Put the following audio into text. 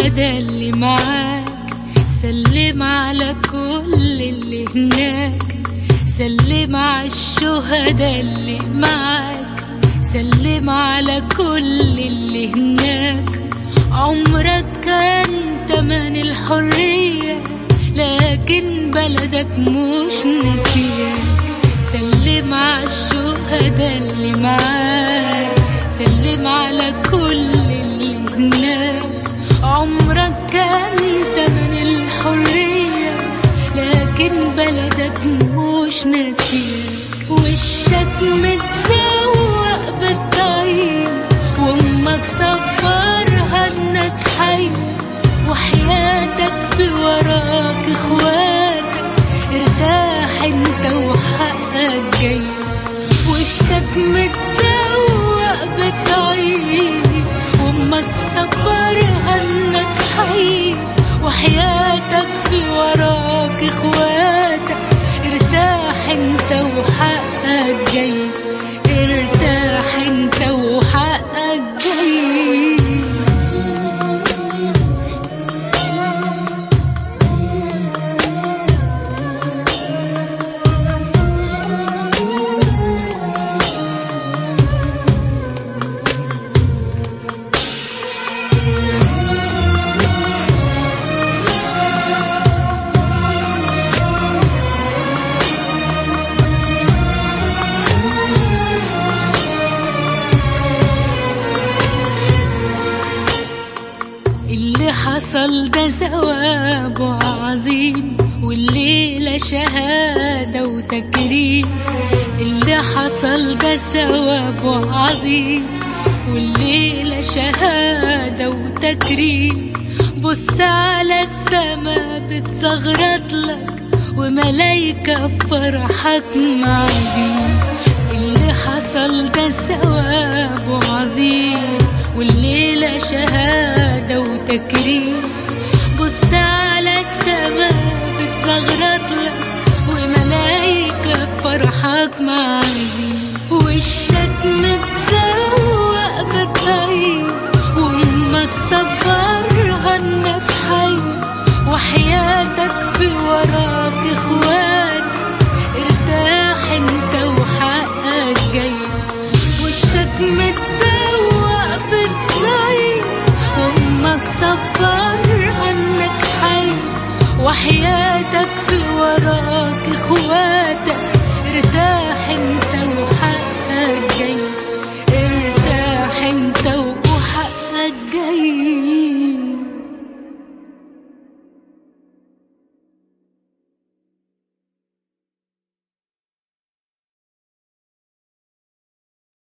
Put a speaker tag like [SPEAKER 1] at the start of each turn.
[SPEAKER 1] الشهداء اللي معاك سلم على كل اللي هناك سلم على الشهداء اللي معاك سلم على كل اللي هناك عمرك كان تمن الحرية لكن بلدك مش نسيك سلم على الشهداء اللي معاك سلم على كل اللي هناك عمرك كان تمن الحرية لكن بلدك مش ناسيك وشك متسوق بالطيب وامك صبرها انك حي وحياتك بوراك اخواتك ارتاح انت وحقك جاي وشك متسوق بالطيب وامك صبرها انك حي وحياتك في وراك اخواتك ارتاح انت وحقك جاي ارتاح انت وحقك جاي اللي حصل ده ثواب عظيم والليلة شهادة وتكريم اللي حصل ده ثواب عظيم والليلة شهادة وتكريم بص على السما بتزغرط لك وملايكة في فرحك معزين اللي حصل ده ثواب عظيم والليلة شهادة وتكريم بص على السما بتزغرط لك وملايكة بفرحك معايين وشك متسوق بالطيب وامك صبرها انك حي وحياتك في وراك اخوات ارتاح انت وحقك جاي وشك متسوق بالطيب وامك صبرها انك حي وحياتك في وراك اخواتك ارتاح انت وحقك جاي ارتاح انت وحقك جاي